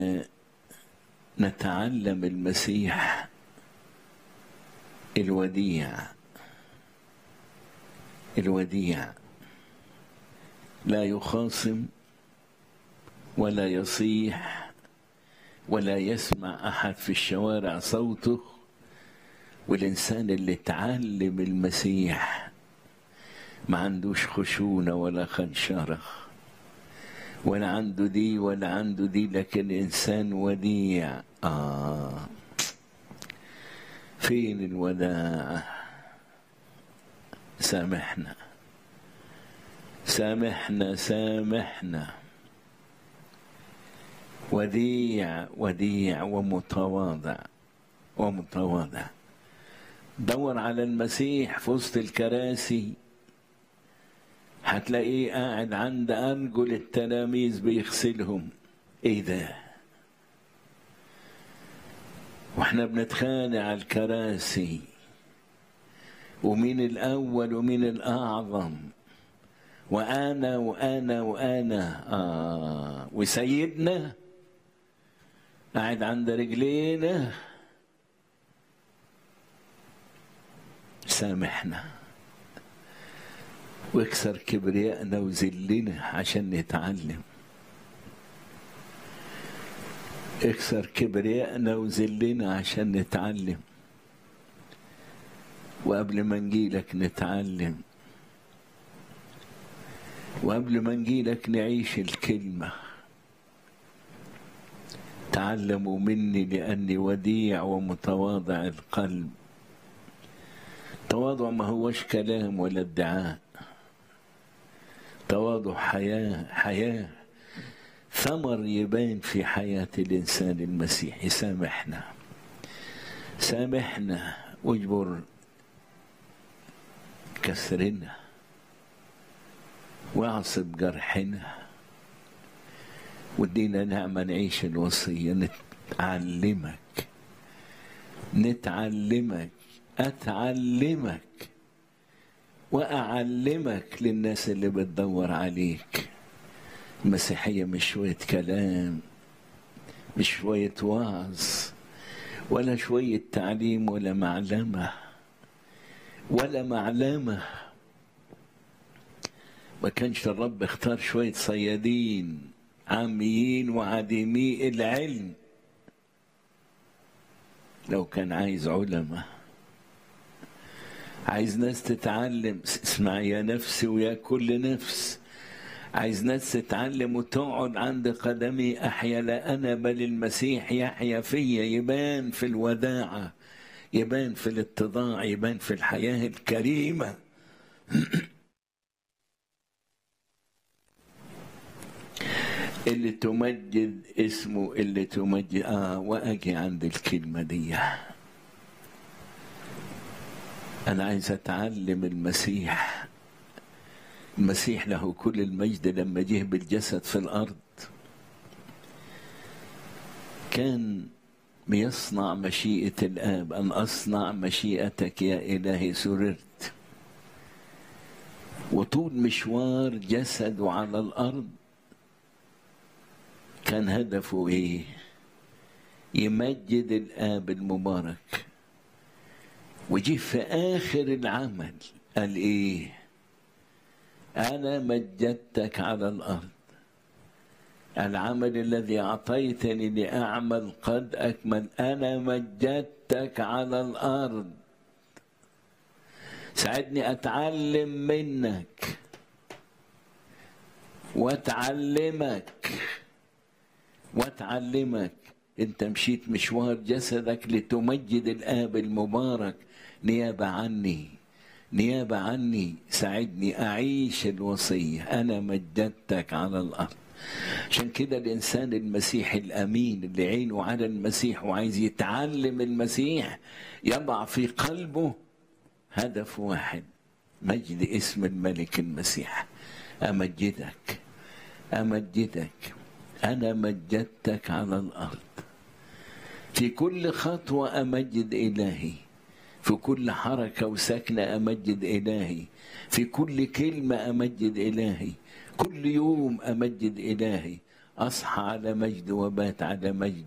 نتعلم المسيح الوديع الوديع لا يخاصم ولا يصيح ولا يسمع احد في الشوارع صوته والانسان اللي اتعلم المسيح ما عندوش خشونه ولا خنشره ولا عنده دي ولا عنده دي لكن انسان وديع اه فين الوداع سامحنا سامحنا سامحنا وديع وديع ومتواضع ومتواضع دور على المسيح في وسط الكراسي هتلاقيه قاعد عند أرجل التلاميذ بيغسلهم ايه ده واحنا بنتخانق على الكراسي ومين الأول ومين الأعظم وأنا وأنا وأنا آه وسيدنا قاعد عند رجلينا سامحنا واكسر كبريائنا وذلنا عشان نتعلم اكسر كبريائنا وذلنا عشان نتعلم وقبل ما نجيلك نتعلم وقبل ما نجيلك نعيش الكلمة تعلموا مني لأني وديع ومتواضع القلب تواضع ما هوش كلام ولا ادعاء تواضع حياة حياة ثمر يبان في حياة الإنسان المسيحي سامحنا سامحنا واجبر كسرنا واعصب جرحنا ودينا نعمة نعيش الوصية نتعلمك نتعلمك أتعلمك وأعلمك للناس اللي بتدور عليك المسيحية مش شوية كلام مش شوية وعظ ولا شوية تعليم ولا معلمة ولا معلمة ما كانش الرب اختار شوية صيادين عاميين وعديمي العلم لو كان عايز علماء عايز ناس تتعلم اسمع يا نفسي ويا كل نفس عايز ناس تتعلم وتقعد عند قدمي احيا لا انا بل المسيح يحيا فيا يبان في الوداعه يبان في الاتضاع يبان في الحياه الكريمه اللي تمجد اسمه اللي تمجد اه واجي عند الكلمه دي انا عايز اتعلم المسيح المسيح له كل المجد لما جه بالجسد في الارض كان بيصنع مشيئه الاب ان اصنع مشيئتك يا الهي سررت وطول مشوار جسده على الارض كان هدفه ايه يمجد الاب المبارك وجي في اخر العمل قال ايه انا مجدتك على الارض العمل الذي اعطيتني لاعمل قد اكمل انا مجدتك على الارض ساعدني اتعلم منك واتعلمك واتعلمك انت مشيت مشوار جسدك لتمجد الاب المبارك نيابه عني نيابه عني ساعدني اعيش الوصيه انا مجدتك على الارض عشان كده الانسان المسيحي الامين اللي عينه على المسيح وعايز يتعلم المسيح يضع في قلبه هدف واحد مجد اسم الملك المسيح امجدك امجدك أنا مجدتك على الأرض في كل خطوة أمجد إلهي في كل حركة وسكنة أمجد إلهي في كل كلمة أمجد إلهي كل يوم أمجد إلهي أصحى على مجد وبات على مجد